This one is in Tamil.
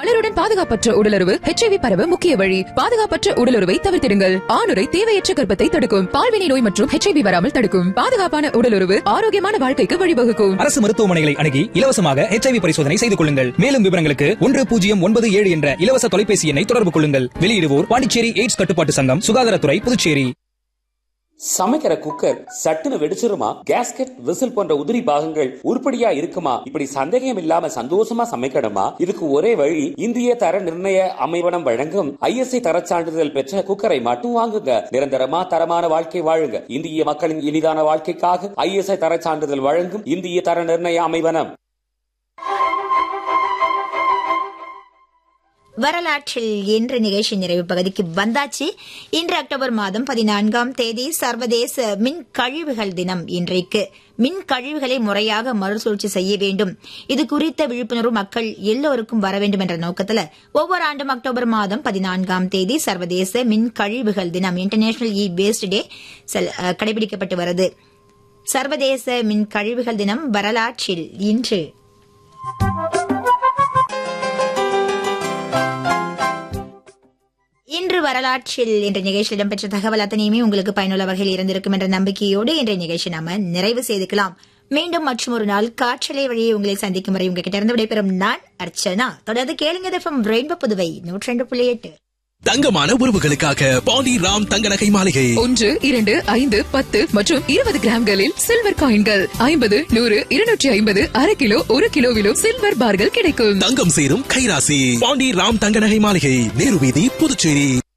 மலருடன் பாதுகாப்பற்ற உடலுறவு ஹெச்ஐவி பரவ முக்கிய வழி பாதுகாப்பற்ற உடலுறவை தவிர்த்திடுங்கள் ஆணுரை தேவையற்ற கர்ப்பத்தை தடுக்கும் பால்வினை நோய் மற்றும் ஹெச்ஐவி வராமல் தடுக்கும் பாதுகாப்பான உடலுறவு ஆரோக்கியமான வாழ்க்கைக்கு வழிவகுக்கும் அரசு மருத்துவமனைகளை அணுகி இலவசமாக ஹெச்ஐவி பரிசோதனை செய்து கொள்ளுங்கள் மேலும் விவரங்களுக்கு ஒன்று பூஜ்ஜியம் ஒன்பது ஏழு என்ற இலவச தொலைபேசி எண்ணை தொடர்பு கொள்ளுங்கள் வெளியிடுவோர் பாண்டிச்சேரி எய்ட்ஸ் கட்டுப்பாட்டு சங்கம் சுகாதாரத்துறை புதுச்சேரி சமைக்கிற குக்கர் சட்டுன்னு வெடிச்சிருமா கேஸ்கெட் விசில் போன்ற உதிரி பாகங்கள் உருப்படியா இருக்குமா இப்படி சந்தேகம் இல்லாம சந்தோஷமா சமைக்கணுமா இதுக்கு ஒரே வழி இந்திய தர நிர்ணய அமைவனம் வழங்கும் ஐஎஸ்ஐ தரச் சான்றிதழ் பெற்ற குக்கரை மட்டும் வாங்குங்க நிரந்தரமா தரமான வாழ்க்கை வாழுங்க இந்திய மக்களின் இனிதான வாழ்க்கைக்காக ஐஎஸ்ஐ தரச் சான்றிதழ் வழங்கும் இந்திய தர நிர்ணய அமைவனம் வரலாற்றில் இன்று நிகழ்ச்சி நிறைவு பகுதிக்கு வந்தாச்சு இன்று அக்டோபர் மாதம் பதினான்காம் தேதி சர்வதேச மின் கழிவுகள் தினம் இன்றைக்கு மின் கழிவுகளை முறையாக மறுசுழற்சி செய்ய வேண்டும் இது குறித்த விழிப்புணர்வு மக்கள் எல்லோருக்கும் வர வேண்டும் என்ற நோக்கத்தில் ஒவ்வொரு ஆண்டும் அக்டோபர் மாதம் பதினான்காம் தேதி சர்வதேச மின் கழிவுகள் தினம் இன்டர்நேஷனல் இ வேஸ்ட் டே கடைபிடிக்கப்பட்டு வருது சர்வதேச மின் கழிவுகள் தினம் வரலாற்றில் இன்று இன்று வரலாற்றில் என்ற நிகழ்ச்சியில் இடம்பெற்ற தகவல் அத்தனையுமே உங்களுக்கு பயனுள்ள வகையில் இருந்திருக்கும் என்ற நம்பிக்கையோடு இன்றைய நிகழ்ச்சி நாம நிறைவு செய்துக்கலாம் மீண்டும் மற்றும் ஒரு நாள் காற்றலை வழியை உங்களை சந்திக்கும் வரை உங்ககிட்ட இருந்து விடைபெறும் நான் அர்ச்சனா தொடர்ந்து கேளுங்க எஃப்எம் ரெயின்போ புதுவை நூற்றி ரெண்டு புள்ளி எட்டு தங்கமான உறவுகளுக்காக பாண்டி ராம் தங்க நகை மாளிகை ஒன்று இரண்டு ஐந்து பத்து மற்றும் இருபது கிராம்களில் சில்வர் காயின்கள் ஐம்பது நூறு இருநூற்றி ஐம்பது அரை கிலோ ஒரு கிலோவிலும் சில்வர் பார்கள் கிடைக்கும் தங்கம் சேரும் கைராசி பாண்டி ராம் தங்க நகை மாளிகை நேரு வீதி புதுச்சேரி